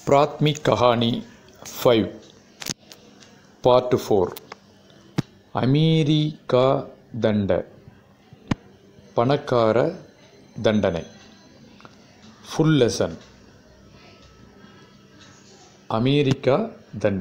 பிராத்மிக் கஹானி five part four அமெரிக்கா தண்ட பணக்கார தண்டனை ஃபுல் லெசன் अमेरिका दंड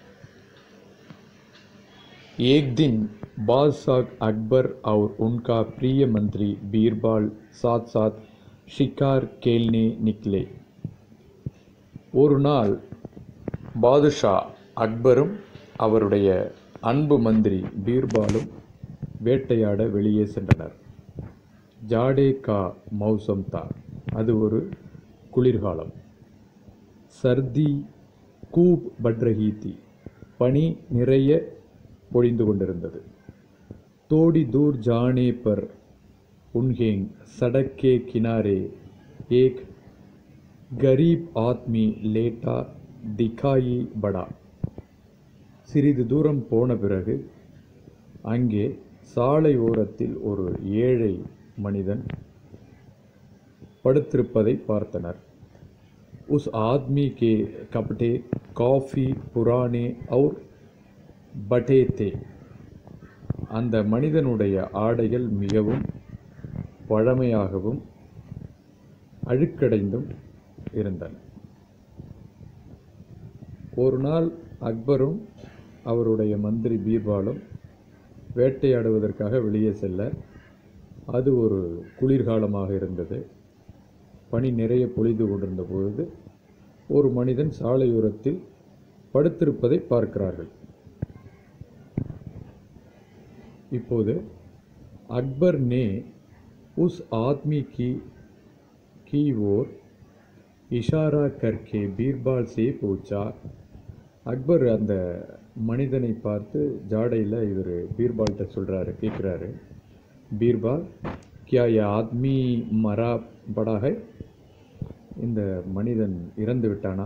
एक दिन बादशाह अकबर और उनका प्रिय मंत्री बीरबल साथ साथ शिकार खेलने निकले ஒரு நாள் பாதுஷா அக்பரும் அவருடைய அன்பு மந்திரி பீர்பாலும் வேட்டையாட வெளியே சென்றனர் ஜாடே கா மௌசம் தா அது ஒரு குளிர்காலம் சர்தி கூப் பட்ரஹி தி பனி நிறைய பொழிந்து கொண்டிருந்தது தோடி தூர் ஜானே பர் உன்ஹேங் சடக்கே கினாரே ஏக் கரீப் ஆத்மி லேட்டா திகாயி படா சிறிது தூரம் போன பிறகு அங்கே சாலை ஓரத்தில் ஒரு ஏழை மனிதன் படுத்திருப்பதை பார்த்தனர் उस आदमी के कपड़े काफ़ी पुराने और பட்டே தே அந்த மனிதனுடைய ஆடைகள் மிகவும் பழமையாகவும் அழுக்கடைந்தும் இருந்தன ஒரு நாள் அக்பரும் அவருடைய மந்திரி பீர்பாலும் வேட்டையாடுவதற்காக வெளியே செல்ல அது ஒரு குளிர்காலமாக இருந்தது பனி நிறைய பொழிந்து கொண்டிருந்த பொழுது ஒரு மனிதன் சாலையோரத்தில் படுத்திருப்பதை பார்க்கிறார்கள் இப்போது அக்பர் நே உஸ் ஆத்மி கி की ओर இஷாரா கர்கே பீர்பால் சே பூச்சா அக்பர் அந்த மனிதனை பார்த்து ஜாடையில் இவர் பீர்பால்கிட்ட சொல்கிறாரு கேட்குறாரு பீர்பால் கியா ய ஆத்மி மரா படா ஹை இந்த மனிதன் இறந்து விட்டானா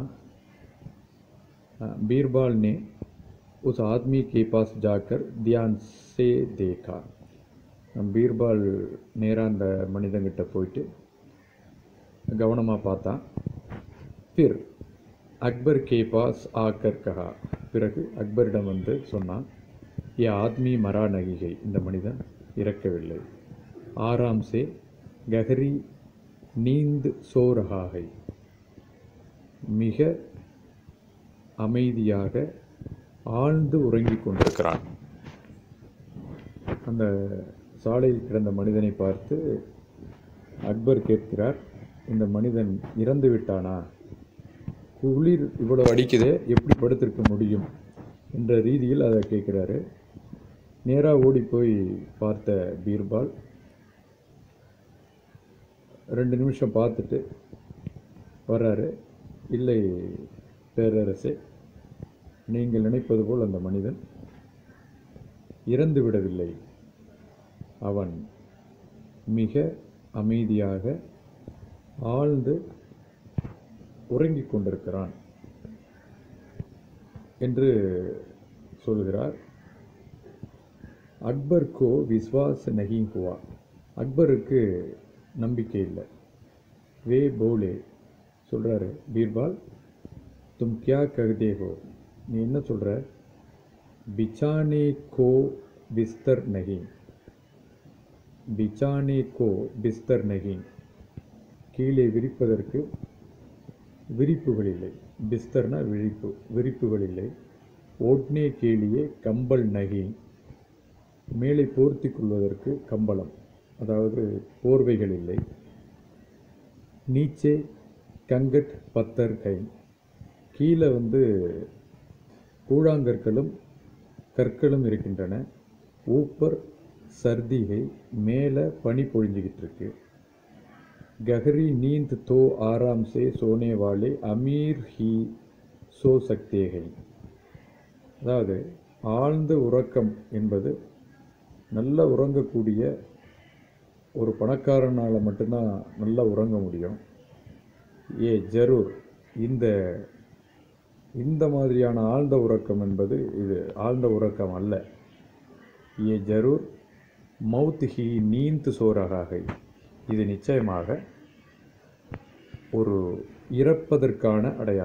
பீர்பால் ने उस आदमी के पास जाकर ध्यान से देखा பீர்பால் நேராக அந்த மனிதன்கிட்ட போயிட்டு கவனமாக பார்த்தான் பிர் அக்பர் கே பாஸ் ஆக்கர் கஹா பிறகு அக்பரிடம் வந்து சொன்னான் ஏ ஆத்மி மரா நகிகை இந்த மனிதன் இறக்கவில்லை ஆறாம் சே கஹரி நீந்து சோரகாகை மிக அமைதியாக ஆழ்ந்து உறங்கிக் கொண்டிருக்கிறான் அந்த சாலையில் கிடந்த மனிதனை பார்த்து அக்பர் கேட்கிறார் இந்த மனிதன் இறந்து விட்டானா குளிர் இவ்வளோ அடிக்குதே எப்படி படுத்திருக்க முடியும் என்ற ரீதியில் அதை கேட்குறாரு நேராக ஓடி போய் பார்த்த பீர்பால் ரெண்டு நிமிஷம் பார்த்துட்டு வர்றாரு இல்லை பேரரசே நீங்கள் நினைப்பது போல் அந்த மனிதன் இறந்து விடவில்லை அவன் மிக அமைதியாக ஆழ்ந்து உறங்கிக் கொண்டிருக்கிறான் என்று சொல்கிறார் அக்பர் கோ விஸ்வாஸ் நஹி ஹுவா அக்பருக்கு நம்பிக்கை இல்லை வே போலே சொல்கிறாரு பீர்பால் தும் கியா கஹதே ஹோ நீ என்ன சொல்கிற பிச்சானே கோ பிஸ்தர் நகி பிச்சானே கோ பிஸ்தர் நகி கீழே விரிப்பதற்கு விரிப்புகள் இல்லை பிஸ்தர்னா விழிப்பு விரிப்புகள் இல்லை ஓட்னே கீழியே கம்பல் நகி மேலே போர்த்தி கொள்வதற்கு கம்பளம் அதாவது போர்வைகள் இல்லை நீச்சே கங்கட் பத்தர் கை கீழே வந்து கூழாங்கற்களும் கற்களும் இருக்கின்றன ஊப்பர் சர்திகை மேலே பனி பொழிஞ்சிக்கிட்டு இருக்கு கஹரி நீந்த் தோ ஆராம் சே சோனே வாலே அமீர் ஹி சோ சக்தேகை அதாவது ஆழ்ந்த உறக்கம் என்பது நல்லா உறங்கக்கூடிய ஒரு பணக்காரனால் மட்டும்தான் நல்லா உறங்க முடியும் ஏ ஜரூர் இந்த இந்த மாதிரியான ஆழ்ந்த உறக்கம் என்பது இது ஆழ்ந்த உறக்கம் அல்ல ஏ ஜரூர் மவுத் ஹி நீந்து சோரகாகை இது நிச்சயமாக ஒரு இறப்பதற்கான அடையாளம்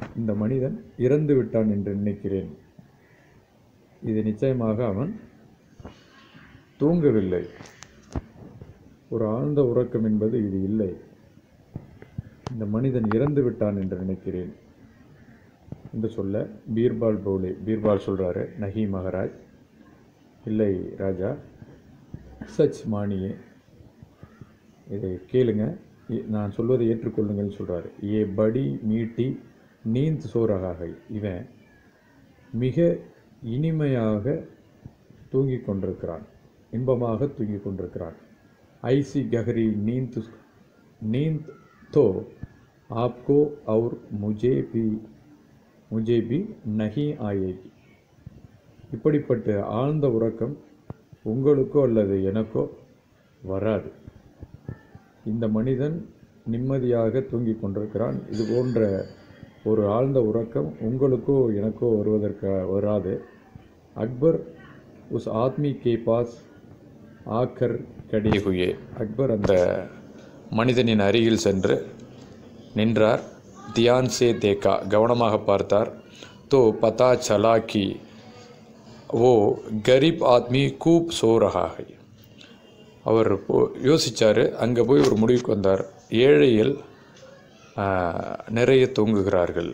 இந்த மனிதன் இறந்து விட்டான் என்று நினைக்கிறேன் இது நிச்சயமாக அவன் தூங்கவில்லை ஒரு ஆழ்ந்த உறக்கம் என்பது இது இல்லை இந்த மனிதன் இறந்து விட்டான் என்று நினைக்கிறேன் என்று சொல்ல பீர்பால் பவுலே பீர்பால் சொல்கிறாரு நஹி மகராஜ் இல்லை ராஜா சச் மானியே இதை கேளுங்க இ- நான் சொல்வதை ஏற்றுக்கொள்ளுங்கள்னு சொல்கிறாரு ஏ படி மீட்டி நீந்த் சோரகாகை இவன் மிக இனிமையாக தூங்கிக் கொண்டிருக்கிறான் இன்பமாக தூங்கிக் கொண்டிருக்கிறான் ஐசி கஹரி நீந்த் நீந்த் तो आपको और मुझे भी मुझे भी नहीं आएगी இப்படிப்பட்ட ஆழ்ந்த உறக்கம் உங்களுக்கோ அல்லது எனக்கோ வராது இந்த மனிதன் நிம்மதியாக தூங்கிக் கொண்டிருக்கிறான் இது போன்ற ஒரு ஆழ்ந்த உறக்கம் உங்களுக்கோ எனக்கோ வருவதற்கு வராது அக்பர் உஸ் ஆத்மி கே பாஸ் ஆக்கர் கடியே ஹுயே அக்பர் அந்த மனிதனின் அருகில் சென்று நின்றார் தியான் சே தேக்கா கவனமாக பார்த்தார் தோ பதா சலா கி ஓ கரீப் ஆத்மி கூப் சோ ரஹா ஹை அவர் போ- யோசிச்சாரு அங்கே போய் ஒரு முடிவுக்கு வந்தார் ஏழையில் ஆ, நிறைய தூங்குகிறார்கள்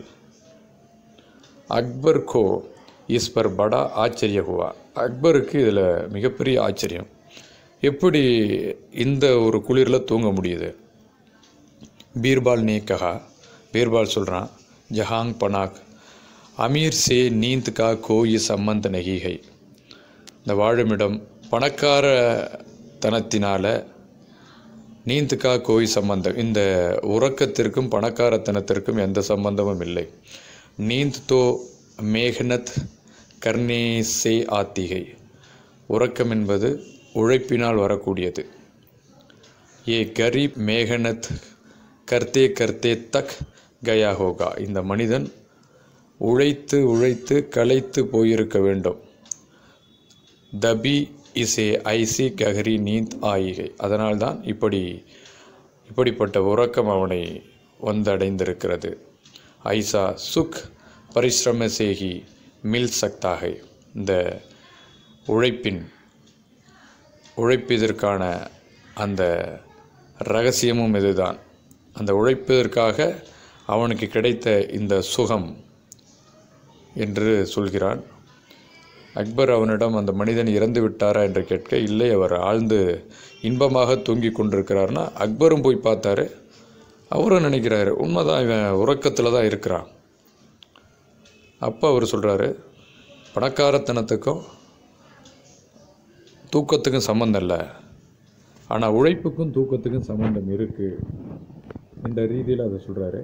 அக்பர் கோ இஸ் பர் படா ஆச்சரிய ஹுவா அக்பருக்கு இதில் மிகப்பெரிய ஆச்சரியம் எப்படி இந்த ஒரு குளிரில் தூங்க முடியுது பீர்பால் நே கஹா பீர்பால் சொல்கிறான் ஜஹாங் பனாக் அமீர் சே நீந்த் கா கோயி சம்பந்த நகிகை இந்த வாழுமிடம் பணக்கார தனத்தினால நீந்துக்கா கோய் சம்பந்தம் இந்த உறக்கத்திற்கும் பணக்காரத்தனத்திற்கும் எந்த சம்பந்தமும் இல்லை நீந்த் தோ மேகனத் கர்னே சே ஆத்திகை உறக்கம் என்பது உழைப்பினால் வரக்கூடியது ஏ கரீப் மேகனத் கர்த்தே கர்த்தே தக் கயா ஹோகா இந்த மனிதன் உழைத்து உழைத்து களைத்து போயிருக்க வேண்டும் தபி இசே ஐசி கஹரி நீந்த் ஆயிகை அதனால்தான் இப்படி இப்படிப்பட்ட உறக்கம் அவனை வந்தடைந்திருக்கிறது ஐசா சுக் பரிசிரம சேகி மில் சக்தாகை இந்த உழைப்பின் உழைப்பதற்கான அந்த ரகசியமும் இதுதான் அந்த உழைப்பதற்காக அவனுக்கு கிடைத்த இந்த சுகம் என்று சொல்கிறான் அக்பர் அவனிடம் அந்த மனிதன் இறந்து விட்டாரா என்று கேட்க இல்லை அவர் ஆழ்ந்து இன்பமாக தூங்கி கொண்டிருக்கிறார்னா அக்பரும் போய் பார்த்தாரு அவரும் நினைக்கிறாரு உண்மைதான் இவன் உறக்கத்தில் தான் இருக்கிறான் அப்போ அவர் சொல்கிறாரு பணக்காரத்தனத்துக்கும் தூக்கத்துக்கும் சம்மந்தம் இல்லை ஆனால் உழைப்புக்கும் தூக்கத்துக்கும் சம்மந்தம் இருக்குது இந்த ரீதியில் அதை சொல்கிறாரு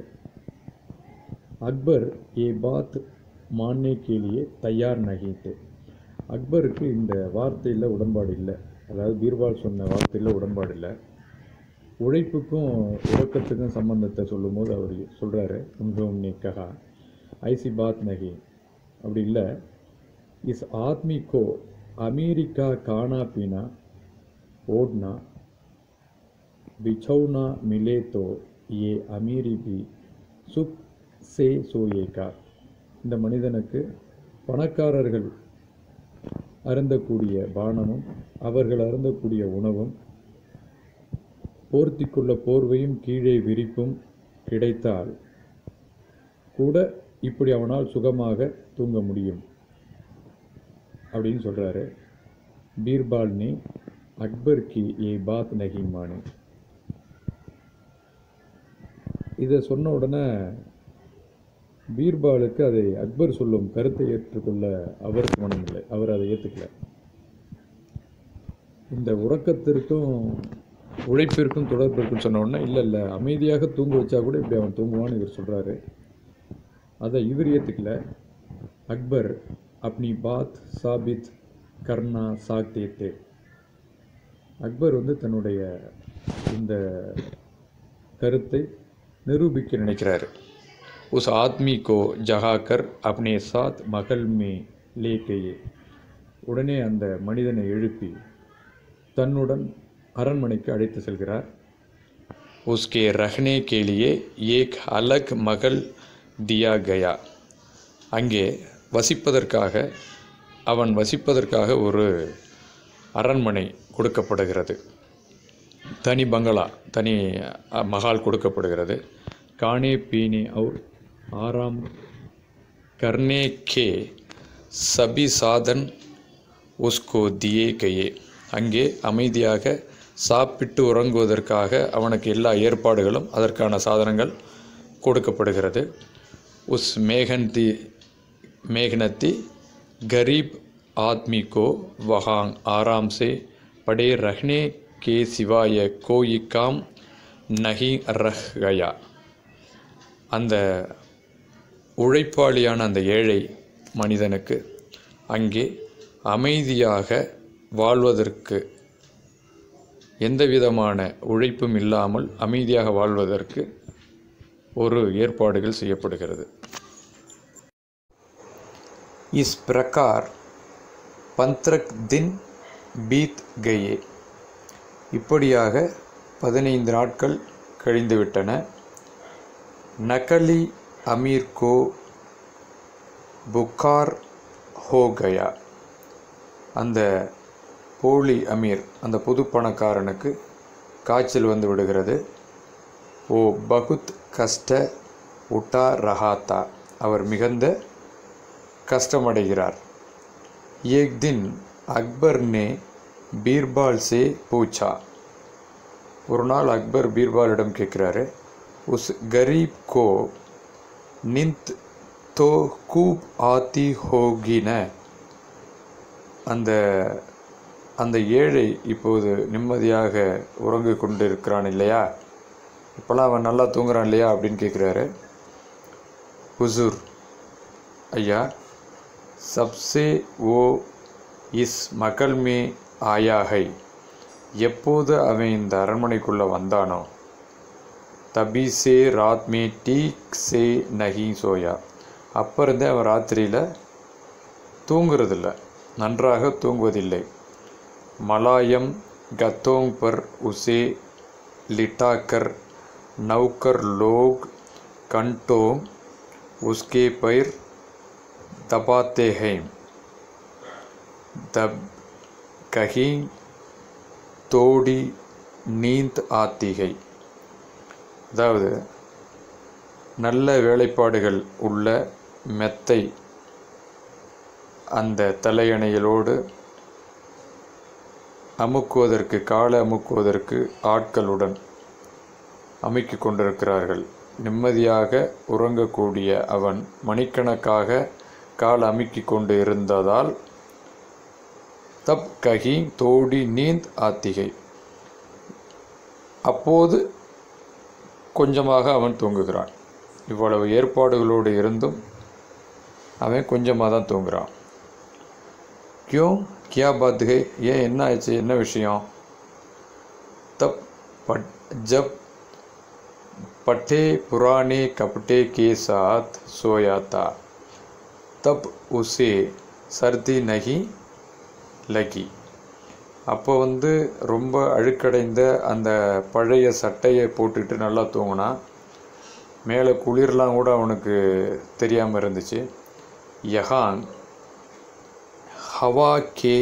அக்பர் ஏ பாத் மானே கேலியே தயார் நகிட்டு அக்பருக்கு இந்த வார்த்தையில் உடன்பாடு இல்லை அதாவது பீர்பால் சொன்ன வார்த்தையில் உடன்பாடு இல்லை உழைப்புக்கும் உறக்கத்துக்கும் சம்பந்தத்தை சொல்லும்போது அவர் சொல்கிறாரு உன்ஹோம் நே கஹா ஐசி பாத் நகி அப்படி இல்லை இஸ் ஆத்மி கோ அமெரிக்கா கானா பீனா ஓட்னா बिछौना मिले तो ये अमीरी भी சுக் சே சோயேகா இந்த மனிதனுக்கு பணக்காரர்கள் அருந்தக்கூடிய பானமும் அவர்கள் அருந்தக்கூடிய உணவும் போர்த்திக்குள்ள போர்வையும் கீழே விரிப்பும் கிடைத்தால் கூட இப்படி அவனால் சுகமாக தூங்க முடியும் அப்படின்னு சொல்கிறாரு பீர்பால் ने அக்பர் की ये बात नहीं मानी இதை சொன்ன உடனே பீர்பாலுக்கு அதை அக்பர் சொல்லும் கருத்தை ஏற்றுக்கொள்ள அவருக்கு மனமில்லை அவர் அதை ஏற்றுக்கல இந்த உறக்கத்திற்கும் உழைப்பிற்கும் தொடர்பு இருக்குன்னு சொன்ன உடனே இல்லை இல்லை அமைதியாக தூங்க வச்சா கூட இப்படி அவன் தூங்குவான்னு இவர் சொல்கிறாரு அதை இவர் ஏற்றுக்கல அக்பர் அப்னி பாத் சாபித் கர்ணா சாக்தே தே அக்பர் வந்து தன்னுடைய இந்த கருத்தை நிரூபிக்க நினைக்கிறாரு உஸ் ஆத்மி கோ ஜஹாக்கர் அப்னே சாத் மகள் மே லேக்கையே உடனே அந்த மனிதனை எழுப்பி தன்னுடன் அரண்மனைக்கு அழைத்து செல்கிறார் उसके रखने के लिए एक अलग महल தியா கயா அங்கே வசிப்பதற்காக அவன் வசிப்பதற்காக ஒரு அரண்மனை கொடுக்கப்படுகிறது தனி பங்களா தனி அ, மஹால் கொடுக்கப்படுகிறது கானே பீனே அவுர் ஆறாம் கர்னே கே சபி சாதன் உஸ்கோ தியே கையே அங்கே அமைதியாக சாப்பிட்டு உறங்குவதற்காக அவனுக்கு எல்லா ஏற்பாடுகளும் அதற்கான சாதனங்கள் கொடுக்கப்படுகிறது உஸ் மேகந்தி மேகனத்தி கரீப் आदमी को वहाँ आराम से पड़े रहने के सिवाय कोई काम नहीं रह गया அந்த உழைப்பாளியான அந்த ஏழை மனிதனுக்கு அங்கே அமைதியாக வாழ்வதற்கு எந்த விதமான உழைப்பும் இல்லாமல் அமைதியாக வாழ்வதற்கு ஒரு ஏற்பாடுகள் செய்யப்படுகிறது इस प्रकार பந்த்ரக் தின் பீத் கயே இப்படியாக பதினைந்து நாட்கள் கழிந்துவிட்டன நகலி அமீர் கோ புகார் ஹோ கயா அந்த போலி அமீர் அந்த புது பணக்காரனுக்கு காய்ச்சல் வந்து விடுகிறது ஓ பகுத் கஷ்ட உட்டா ரஹாத்தா அவர் மிகுந்த கஷ்டமடைகிறார் एक दिन अकबर ने बीरबाल से पूछा ஒரு நாள் அக்பர் பீர்பாலிடம் கேட்குறாரு உஸ் கரீப் கோ நிந்த் தோ கூப் ஆத்தி ஹோகின அந்த அந்த ஏழை இப்போது நிம்மதியாக உறங்கு கொண்டு இருக்கிறான் இல்லையா இப்போல்லாம் அவன் நல்லா தூங்குறான் இல்லையா அப்படின்னு கேட்குறாரு ஹுசூர் ஐயா सबसे वो இஸ் மகள் மே ஆயா ஹை எப்போது அவன் இந்த அரண்மனைக்குள்ளே வந்தானோ தபி சே ராத் மே டீக் சே நஹி சோயா அப்போ இருந்தே அவன் ராத்திரியில் தூங்குறதில்ல நன்றாக தூங்குவதில்லை மலாயம் கத்தோங் பர் உசே லிட்டாக்கர் நௌக்கர் லோக் கண்டோங் உஸ்கே பைர் दबाते हैं तब कहीं தோடி நீந்த் ஆத்திகை அதாவது நல்ல வேலைப்பாடுகள் உள்ள மெத்தை அந்த தலையணைகளோடு அமுக்குவதற்கு காலை அமுக்குவதற்கு ஆட்களுடன் அமைக்கிக் கொண்டிருக்கிறார்கள் நிம்மதியாக உறங்கக்கூடிய அவன் மணிக்கணக்காக கால் அமுக்கிக் கொண்டு இருந்ததால் தப் கஹி தோடி நீந்த் ஆத்திகை அப்போது கொஞ்சமாக அவன் தூங்குகிறான் இவ்வளவு ஏற்பாடுகளோடு இருந்தும் அவன் கொஞ்சமாக தான் தூங்குறான் கியோ கியா பாத் ஹை ஏன் என்ன ஆச்சு என்ன விஷயம் தப் பட் ஜப் पट्टे पुराने कपड़े के साथ सोया था तब उसे सर्दी नहीं लगी அப்போ வந்து ரொம்ப அழுக்கடைந்த அந்த பழைய சட்டையை போட்டுட்டு நல்லா தூங்கினான் மேலே குளிர்லாம் கூட அவனுக்கு தெரியாமல் இருந்துச்சு யஹான் ஹவா கே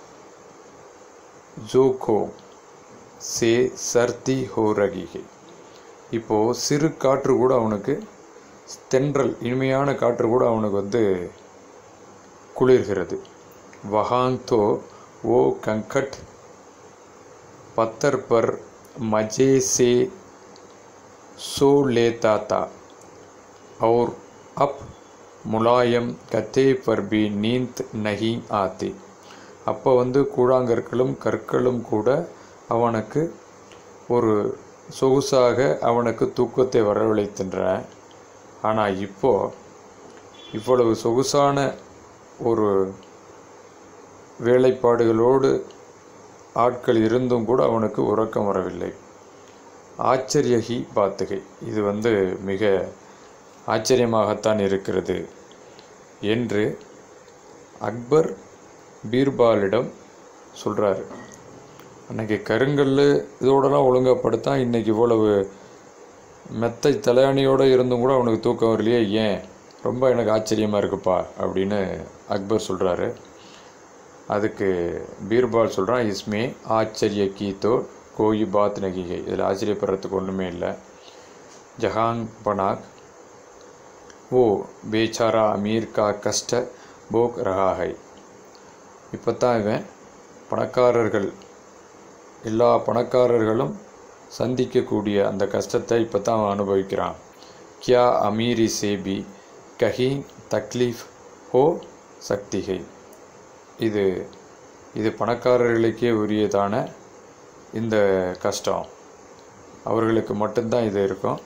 ஜோகோ சே சர்தி ஹோ ரகி ஹை இப்போது சிறு காற்று கூட அவனுக்கு தென்றல் இனிமையான காற்று கூட அவனுக்கு வந்து குளிர்கிறது வஹாந்தோ ஓ கங்கட் பத்தர் பர் மஜே சே சோ लेता था और अब मुलायम கத்தே पर भी नींद नहीं आती அப்போ வந்து கூழாங்கற்களும் கற்களும் கூட அவனுக்கு ஒரு சொகுசாக அவனுக்கு தூக்கத்தை வரவழைக்கின்றன ஆனால் இப்போ இவ்வளவு சொகுசான ஒரு வேலைப்பாடுகளோடு ஆட்கள் இருந்தும் கூட அவனுக்கு உறக்கம் வரவில்லை ஆச்சரியகி பாத்துகை இது வந்து மிக ஆச்சரியமாகத்தான் இருக்கிறது என்று அக்பர் பீர்பாலிடம் சொல்கிறாரு அன்னைக்கு கருங்கல் இதோடலாம் ஒழுங்கப்படுத்தான் இன்றைக்கி இவ்வளவு மெத்தை தலையணியோடு இருந்தும் கூட அவனுக்கு தூக்கம் வரலையே ஏன் ரொம்ப எனக்கு ஆச்சரியமாக இருக்குப்பா அப்படின்னு அக்பர் சொல்கிறாரு அதுக்கு பீர்பால் சொல்கிறான் இஸ்மே ஆச்சரிய கீத்தோ கோயி பாத் நகிகை இதில் ஆச்சரியப்படுறதுக்கு ஒன்றுமே இல்லை ஜஹாங் பனாக் ஓ பேச்சாரா அமீர் கா கஷ்ட போக் ரஹா ஹை இப்போ தான் இவன் பணக்காரர்கள் எல்லா பணக்காரர்களும் சந்திக்கக்கூடிய அந்த கஷ்டத்தை இப்போ தான் அவன் அனுபவிக்கிறான் கியா அமீரி சேபி கஹி தக்லீஃப் ஹோ சக்திகை இது இது பணக்காரர்களுக்கே உரியதான இந்த கஷ்டம் அவர்களுக்கு மட்டும்தான் இது இருக்கும்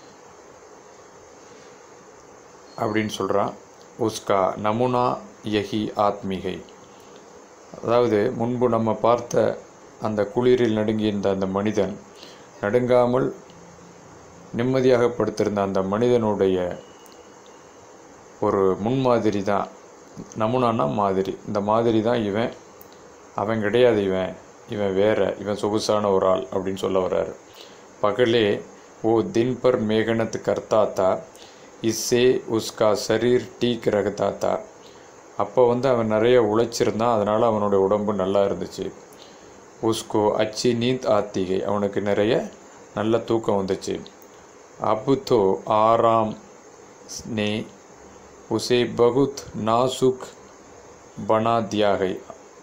அப்படின்னு சொல்கிறான் உஸ்கா நமுனா யஹி ஆத்மிகை அதாவது முன்பு நம்ம பார்த்த அந்த குளிரில் நடுங்கியிருந்த அந்த மனிதன் நடுங்காமல் நிம்மதியாக படுத்திருந்த அந்த மனிதனுடைய ஒரு முன்மாதிரி தான் நமுனானா மாதிரி இந்த மாதிரி தான் இவன் அவன் கிடையாது இவன் இவன் வேற இவன் சொகுசான ஒரு ஆள் அப்படின்னு சொல்ல வர்றாரு பகலே ஓ தின் பர் மேகனத் கர்த்தா தா இஸ்ஸே உஸ்கா சரீர் டீக் ரகதா தா அப்போ வந்து அவன் நிறைய உழைச்சிருந்தான் அதனால் அவனோட உடம்பு நல்லா இருந்துச்சு உஸ்கோ அச்சி நீந்த் ஆத்திகை அவனுக்கு நிறைய நல்ல தூக்கம் வந்துச்சு அபுத்தோ ஆராம் ने उसे बहुत नाजुक बना दिया है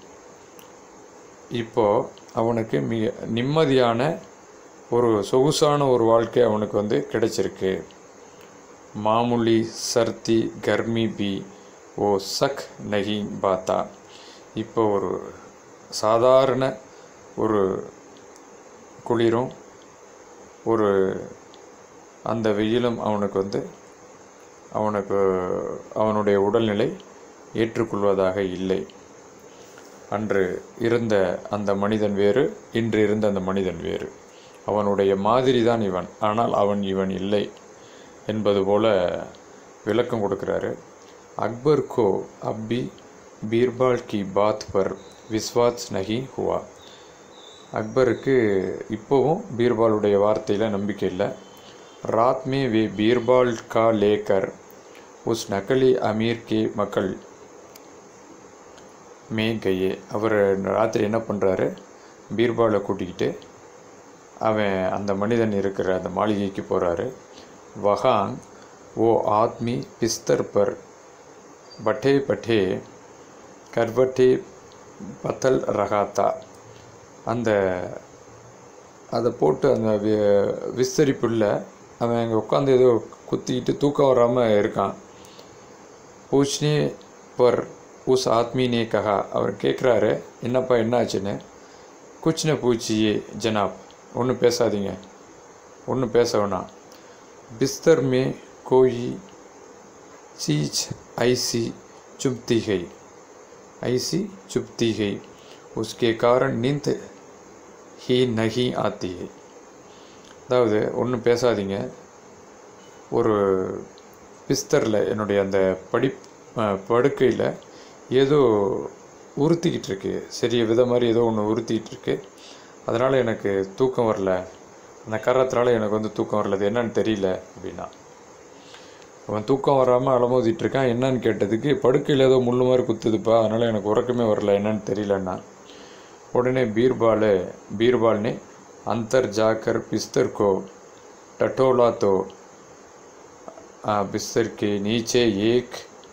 இப்போ அவனுக்கு மிக நிம்மதியான ஒரு சொகுசான ஒரு வாழ்க்கை அவனுக்கு வந்து கிடைச்சிருக்கு மாமூலி சர்தி கர்மி பி ஓ சக் நகி பாத்தா இப்போ ஒரு சாதாரண ஒரு குளிரும் ஒரு அந்த வெயிலும் அவனுக்கு வந்து அவனுக்கு அவனுடைய உடல்நிலை ஏற்றுக்கொள்வதாக இல்லை அன்று இருந்த அந்த மனிதன் வேறு இன்று இருந்த அந்த மனிதன் வேறு அவனுடைய மாதிரி தான் இவன் ஆனால் அவன் இவன் இல்லை என்பது போல விளக்கம் கொடுக்கிறாரு அக்பர் கோ அப்பி பீர்பால் கி பாத் பர் விஸ்வாஸ் நஹி ஹுவா அக்பருக்கு இப்போவும் பீர்பாலுடைய வார்த்தையில் நம்பிக்கை இல்லை रात में वे बीरबल का लेकर उस नकली अमीर के மக்கள் மே கையே அவர் ராத்திரி என்ன பண்ணுறாரு பீர்பாலை கூட்டிக்கிட்டு அவன் அந்த மனிதன் இருக்கிற அந்த மாளிகைக்கு போகிறாரு வஹாங் ஓ ஆத்மி பிஸ்தர் பர் பட்டே பட்டே கர்வட்டே பத்தல் ரகாத்தா அந்த அதை போட்டு அந்த வி- விஸ்தரிப்புள்ள அவன் அங்கே உட்காந்து ஏதோ குத்திக்கிட்டு தூக்கம் வராமல் இருக்கான் பூச்னே பர் உஸ் ஆத்மி நே கஹா அவர் கேட்குறாரு என்னப்பா என்னாச்சுன்னு குச்ன பூச்சியே ஜனாப் ஒன்றும் பேசாதீங்க ஒன்றும் பேச வேணாம் பிஸ்தர் மே கோயி चीज ऐसी चुभती है ऐसी चुभती है उसके कारण नींद ही नहीं आती है அதாவது ஒன்றும் பேசாதீங்க ஒரு பிஸ்தரில் என்னுடைய அந்த படி படுக்கையில் ஏதோ உறுத்திக்கிட்டு இருக்கு சரிய வித மாதிரி ஏதோ ஒன்று உறுத்திக்கிட்டு இருக்கு அதனால் எனக்கு தூக்கம் வரல அந்த காரணத்தினால எனக்கு வந்து தூக்கம் வரல அது என்னன்னு தெரியல அப்படின்னா அவன் தூக்கம் வராமல் அலமோதிட்டு இருக்கான் என்னன்னு கேட்டதுக்கு படுக்கையில் ஏதோ முள்ளு மாதிரி குத்துதுப்பா அதனால் எனக்கு உறக்கமே வரல என்னன்னு தெரியலன்னா உடனே பீர்பால் பீர்பால் ने अंतर जाकर बिस्तर को टटोला तो आ, बिस्तर के नीचे एक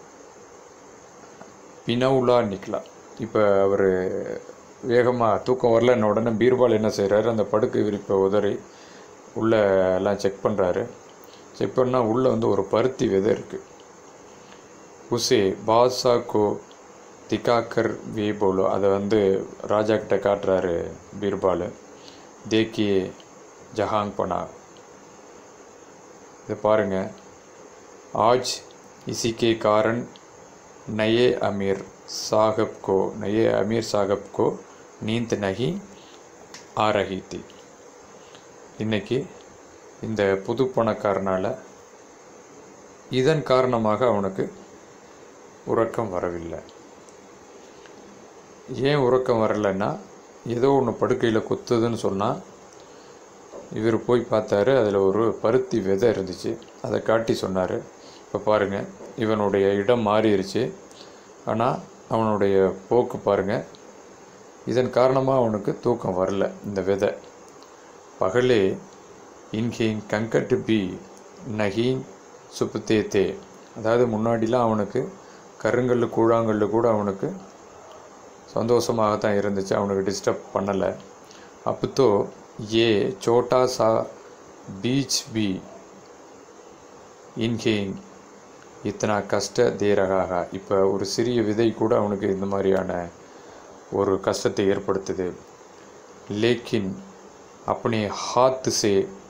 பினவுலா நிக்கலா இப்போ அவர் வேகமாக தூக்கம் வரலன்ன உடனே பீர்பால் என்ன செய்கிறாரு அந்த படுக்கை விரிப்பை உதறி உள்ளே எல்லாம் செக் பண்ணுறாரு செக் பண்ணால் உள்ளே வந்து ஒரு பருத்தி விதை இருக்குது உசே பாத்ஷா கோ திகாக்கர் வே போலோ அதை வந்து ராஜா கிட்ட காட்டுறாரு பீர்பால் தேக்கியே ஜஹாங் பனா இதை பாருங்க ஆஜ் இசி கே காரன் நயே அமீர் சாஹப் கோ நயே அமீர் சாஹப் கோ நீந்த் நகி ஆ ரஹி தி இன்னைக்கு இந்த புது பணக்காரனால் இதன் காரணமாக அவனுக்கு உறக்கம் வரவில்லை ஏன் உறக்கம் வரலைன்னா ஏதோ ஒன்று படுக்கையில் குத்துதுன்னு சொன்னால் இவர் போய் பார்த்தாரு அதில் ஒரு பருத்தி விதை இருந்துச்சு அதை காட்டி சொன்னார் இப்போ பாருங்கள் இவனுடைய இடம் மாறிடுச்சு ஆனால் அவனுடைய போக்கு பாருங்கள் இதன் காரணமாக அவனுக்கு தூக்கம் வரல இந்த விதை பகலே இன்ஹீங் கங்கட்டு பி நஹீங் சுப்புத்தே தே அதாவது முன்னாடிலாம் அவனுக்கு கருங்கல் கூழாங்கல் கூட அவனுக்கு சந்தோஷமாக தான் இருந்துச்சு அவனுக்கு டிஸ்டர்ப் பண்ணலை அப்போ ஏ சோட்டா சா பீச் பி இன்ஹேங் இத்தனா கஷ்ட தேரகாக இப்போ ஒரு சிறிய விதை கூட அவனுக்கு இந்த மாதிரியான ஒரு கஷ்டத்தை ஏற்படுத்துது லேக்கின் अपने हाथ से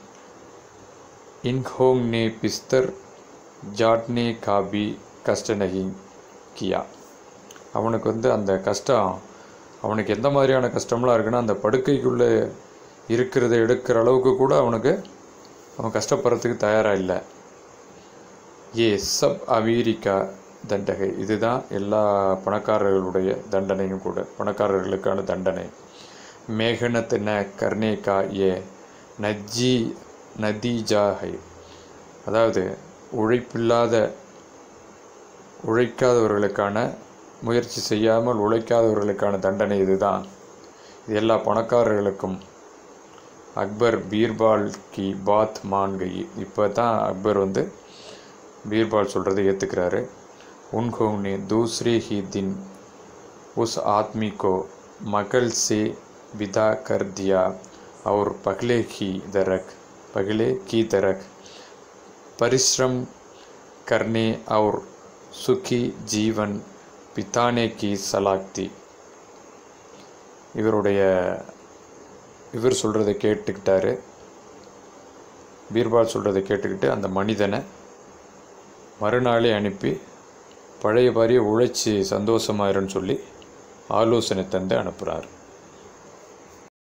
इन्होंग ने बिस्तर जाटने का भी कष्ट नहीं किया அவனுக்கு வந்து அந்த கஷ்டம் அவனுக்கு எந்த மாதிரியான கஷ்டம்லாம் இருக்குன்னா அந்த படுக்கைக்குள்ளே இருக்கிறத எடுக்கிற அளவுக்கு கூட அவனுக்கு அவன் கஷ்டப்படுறதுக்கு தயாராக இல்லை ஏ சப் அமெரிக்கா தண்டகை இதுதான் எல்லா பணக்காரர்களுடைய தண்டனையும் கூட பணக்காரர்களுக்கான தண்டனை मेहनत न करने का ये நஜ்ஜி நதீஜாகை அதாவது உழைப்பில்லாத உழைக்காதவர்களுக்கான முயற்சி செய்யாமல் உழைக்காதவர்களுக்கான தண்டனை இதுதான் இது எல்லா பணக்காரர்களுக்கும் அக்பர் பீர்பால் கி பாத் மான் கை இப்போ தான் அக்பர் வந்து பீர்பால் சொல்கிறத ஏற்றுக்கிறாரு उन्होंने ने दूसरे ही दिन उस आदमी को मगल से विदा कर दिया और पगले की दरक पगले की दरक परिश्रम करने और सुखी जीवन बिताने की सलाह दी இவருடைய இவர் சொல்கிறத கேட்டுக்கிட்டாரு பீர்பால் சொல்கிறத கேட்டுக்கிட்டு அந்த மனிதனை மறுநாளே அனுப்பி பழைய பாரிய உழைச்சி சந்தோஷமாயிருன்னு சொல்லி ஆலோசனை தந்து அனுப்புகிறார்